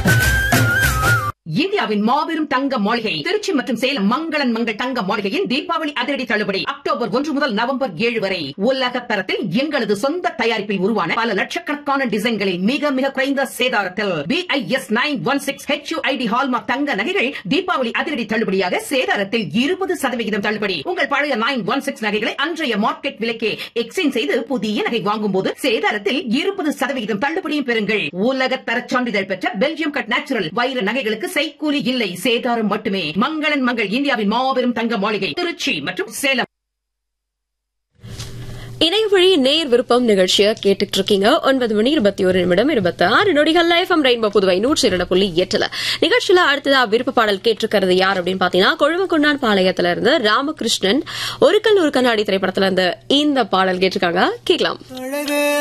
இந்தியாவின் மாபெரும் தங்க மாளிகை திருச்சி மற்றும் சேலம் மங்களன் மங்கள் தங்க மாளிகையின் தீபாவளி அதிரடி தள்ளுபடி அக்டோபர் ஒன்று முதல் நவம்பர் ஏழு வரை உலக தரத்தில் எங்களது சொந்த தயாரிப்பில் உருவான பல லட்சக்கணக்கான டிசைன்களில் மிக மிக குறைந்த சேதாரத்தில் BIS nine one six HUID hallmark தங்க நகைகள் தீபாவளி அதிரடி தள்ளுபடியாக சேதாரத்தில் இருபது சதவிகிதம் தள்ளுபடி உங்கள் பழைய நைன் ஒன் சிக்ஸ் நகைகளை அன்றைய மார்க்கெட் விலைக்கே எக்ஸ்சேஞ்ச் செய்து புதிய நகை வாங்கும் போது சேதாரத்தில் இருபது சதவிகிதம் தள்ளுபடியும் பெறுங்கள் உலக தர சான்றிதழ் பெற்ற பெல்ஜியம் கட் நேச்சுரல் வைர நகைகளுக்கு செய்கூலி இல்லை சேதாரம் மட்டுமே மங்களன் மங்கள் இந்தியாவின் மாபெரும் தங்க மாளிகை திருச்சி மற்றும் சேலம் இணையவழி நேர் விருப்பம் நிகழ்ச்சியை கேட்டுட்டு இருக்கீங்க ஒன்பது மணி இருபத்தி ஒரு நிமிடம் இருபத்தி ஆறு நொடிகள் எஃப்எம் ரெயின்போ புதுவை நூற்றி இரண்டு புள்ளி எட்டுல நிகழ்ச்சியில அடுத்ததா விருப்ப பாடல் கேட்டிருக்கிறது யார் அப்படின்னு பாத்தீங்கன்னா கொழுமக்குண்டான் பாளையத்துல இருந்து ராமகிருஷ்ணன் ஒரு கல் ஒரு கண்ணாடி திரைப்படத்துல இருந்து இந்த பாடல் கேட்டிருக்காங்க கேட்கலாம் அழகு